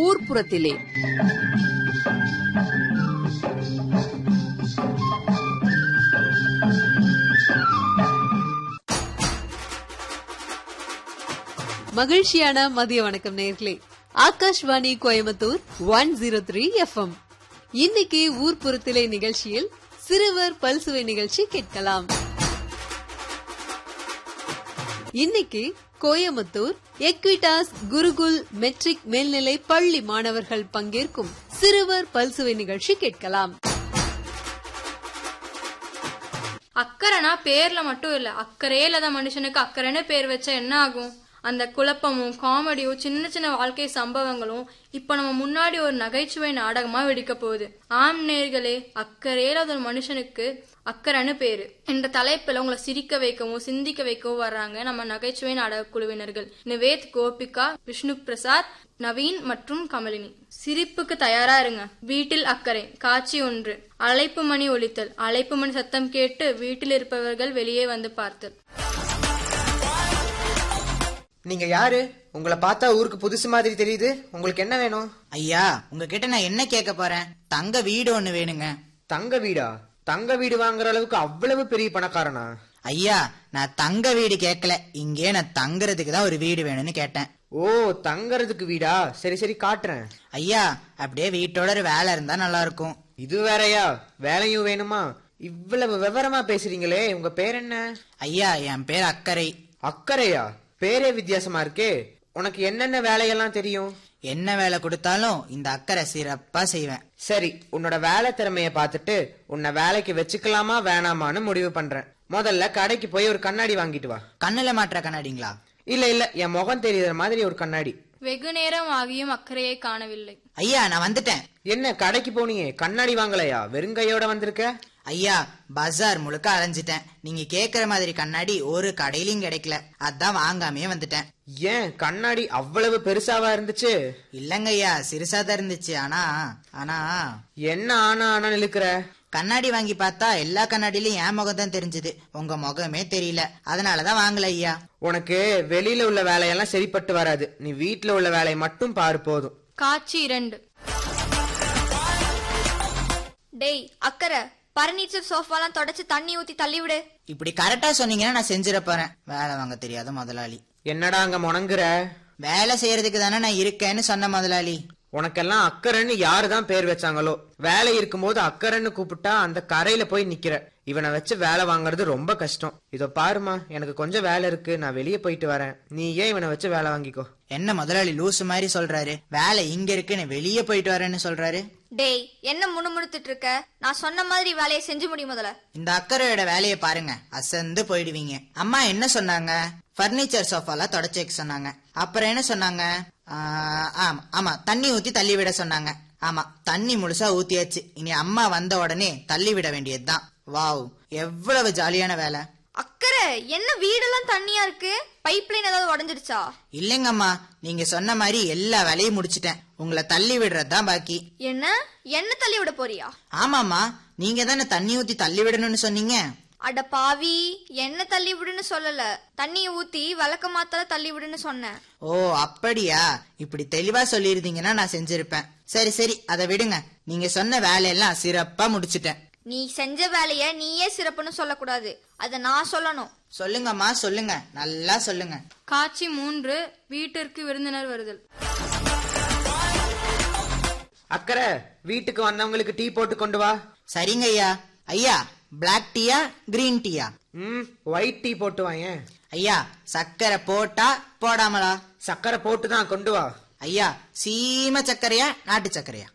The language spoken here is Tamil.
ஊர்ப்புறத்திலே மகிழ்ச்சியான மதிய வணக்கம் நேர்களே Akashvani Coimbatore one zero three F M இன்னைக்கு ஊர்ப்புறத்திலே நிகழ்ச்சியில் சிறுவர் பல்சுவை நிகழ்ச்சி கேட்கலாம் இன்னைக்கு கோயம்புத்தூர் எக்விட்டாஸ் குருகுல் மெட்ரிக் மேல்நிலை பள்ளி மாணவர்கள் பங்கேற்கும் சிறுவர் பல்சுவை நிகழ்ச்சி கேட்கலாம் அக்கறைனா பேர்ல மட்டும் இல்ல அக்கறையே இல்லாத மனுஷனுக்கு அக்கறைன்னு பேர் வச்சா என்ன ஆகும் அந்த குழப்பமும் காமெடியும் சின்ன சின்ன வாழ்க்கை சம்பவங்களும் இப்ப நம்ம முன்னாடி ஒரு நகைச்சுவை நாடகமா வெடிக்க போகுது ஆம் நேர்களே அக்கறையே இல்லாத ஒரு மனுஷனுக்கு அக்கறைன்னு பேரு என்ற தலைப்புல உங்களை சிரிக்க வைக்கவும் சிந்திக்க வைக்கவும் வர்றாங்க நம்ம நகைச்சுவை நாடக குழுவினர்கள் நிவேத் கோபிகா விஷ்ணு பிரசாத் நவீன் மற்றும் கமலினி சிரிப்புக்கு தயாரா இருங்க வீட்டில் அக்கறை காட்சி ஒன்று அழைப்பு மணி ஒலித்தல் அழைப்பு மணி சத்தம் கேட்டு வீட்டில் இருப்பவர்கள் வெளியே வந்து பார்த்தல் நீங்க யாரு உங்களை பார்த்தா ஊருக்கு புதுசு மாதிரி தெரியுது உங்களுக்கு என்ன வேணும் ஐயா உங்ககிட்ட நான் என்ன கேட்க போறேன் தங்க வீடு ஒண்ணு வேணுங்க தங்க வீடா தங்க வீடு வாங்குற அளவுக்கு அவ்வளவு பெரிய பணக்காரனா ஐயா நான் தங்க வீடு கேட்கல இங்கே நான் தங்குறதுக்கு தான் ஒரு வீடு வேணும்னு கேட்டேன் ஓ தங்கறதுக்கு வீடா சரி சரி காட்டுறேன் ஐயா அப்படியே வீட்டோட ஒரு வேலை இருந்தா நல்லா இருக்கும் இது வேறயா வேலையும் வேணுமா இவ்வளவு விவரமா பேசுறீங்களே உங்க பேர் என்ன ஐயா என் பேர் அக்கறை அக்கறையா பேரே வித்தியாசமா இருக்கே உனக்கு என்னென்ன வேலையெல்லாம் தெரியும் என்ன வேலை கொடுத்தாலும் இந்த அக்கறை சிறப்பா செய்வேன் சரி உன்னோட வேலை திறமைய பார்த்துட்டு உன்னை வேலைக்கு வச்சுக்கலாமா வேணாமான்னு முடிவு பண்றேன் முதல்ல கடைக்கு போய் ஒரு கண்ணாடி வாங்கிட்டு வா கண்ணுல மாற்ற கண்ணாடிங்களா இல்ல இல்ல என் முகம் தெரியுற மாதிரி ஒரு கண்ணாடி வெகு நேரம் ஆகியும் அக்கறையை காணவில்லை ஐயா நான் வந்துட்டேன் என்ன கடைக்கு போனியே கண்ணாடி வாங்கலையா வெறுங்கையோட வந்திருக்க ஐயா பஜார் முழுக்க அலைஞ்சிட்டேன் நீங்க கேக்குற மாதிரி கண்ணாடி ஒரு கடையிலயும் கிடைக்கல அதான் வாங்காமே வந்துட்டேன் ஏன் கண்ணாடி அவ்வளவு பெருசாவா இருந்துச்சு இல்லங்க ஐயா சிறுசா தான் இருந்துச்சு ஆனா ஆனா என்ன ஆனா ஆனா இழுக்கிற கண்ணாடி வாங்கி பார்த்தா எல்லா கண்ணாடியிலும் என் முகம் தான் தெரிஞ்சது உங்க முகமே தெரியல அதனாலதான் வாங்கல ஐயா உனக்கு வெளியில உள்ள வேலையெல்லாம் சரிப்பட்டு வராது நீ வீட்ல உள்ள வேலையை மட்டும் பாரு போதும் காட்சி இரண்டு டேய் அக்கறை பர்னிச்சர் சோஃபாலாம் தொடச்சு தண்ணி ஊத்தி தள்ளி விடு இப்படி கரெக்டா சொன்னீங்கன்னா நான் செஞ்சிட போறேன் வேலை வாங்க தெரியாத முதலாளி என்னடா அங்க முணங்குற வேலை செய்யறதுக்கு தானே நான் இருக்கேன்னு சொன்ன முதலாளி உனக்கெல்லாம் அக்கறைன்னு யாருதான் பேர் வச்சாங்களோ வேலை இருக்கும்போது அக்கறைன்னு கூப்பிட்டா அந்த கரையில போய் நிக்கிற இவனை வச்சு வேலை வாங்குறது ரொம்ப கஷ்டம் இதோ பாருமா எனக்கு கொஞ்சம் வேலை இருக்கு நான் வெளியே போயிட்டு வரேன் நீ ஏன் இவனை வச்சு வேலை வாங்கிக்கோ என்ன முதலாளி லூசு மாதிரி சொல்றாரு வேலை இங்க இருக்குன்னு வெளியே போயிட்டு வரேன்னு சொல்றாரு டேய் என்ன முணுமுணுத்துட்டு இருக்க நான் சொன்ன மாதிரி வேலையை செஞ்சு முடியும் முதல்ல இந்த அக்கறையோட வேலையை பாருங்க அசந்து போயிடுவீங்க அம்மா என்ன சொன்னாங்க பர்னிச்சர் சோஃபால தொடச்சு வைக்க சொன்னாங்க அப்புறம் என்ன சொன்னாங்க ஆ, ஆமா ஆமா தண்ணி ஊத்தி தள்ளி விட சொன்னாங்க ஆமா தண்ணி முழுசா ஊத்தியாச்சு இனி அம்மா வந்த உடனே தள்ளி விட வேண்டியதுதான் வாவ் எவ்வளவு ஜாலியான வேலை அக்கறை என்ன வீடெல்லாம் தண்ணியா இருக்கு பைப் லைன் ஏதாவது உடஞ்சிருச்சா இல்லைங்கம்மா நீங்க சொன்ன மாதிரி எல்லா வேலையும் முடிச்சிட்டேன் உங்களை தள்ளி விடுறது தான் பாக்கி என்ன என்ன தள்ளி விட போறியா ஆமாம்மா நீங்க தானே தண்ணி ஊத்தி தள்ளி விடணும்னு சொன்னீங்க அட பாவி என்ன தள்ளி விடுன்னு சொல்லல தண்ணியை ஊத்தி விளக்க மாத்தால தள்ளி விடுன்னு சொன்னேன் ஓ அப்படியா இப்படி தெளிவா சொல்லியிருந்தீங்கன்னா நான் செஞ்சிருப்பேன் சரி சரி அதை விடுங்க நீங்க சொன்ன வேலையெல்லாம் சிறப்பா முடிச்சிட்டேன் நீ செஞ்ச வேலைய நீயே சிறப்புன்னு சொல்லக்கூடாது அத நான் சொல்லணும் சொல்லுங்கம்மா சொல்லுங்க நல்லா சொல்லுங்க காட்சி மூன்று வீட்டிற்கு விருந்தினர் வருதல் அக்கறை வீட்டுக்கு வந்தவங்களுக்கு டீ போட்டு கொண்டு வா சரிங்க ஐயா ஐயா பிளாக் டீயா கிரீன் டீயா ம் ஒயிட் டீ போட்டு வாயேன் ஐயா சக்கரை போட்டா போடாமலா சக்கரை போட்டு தான் கொண்டு வா ஐயா சீம சர்க்கரையா நாட்டு சர்க்கரையா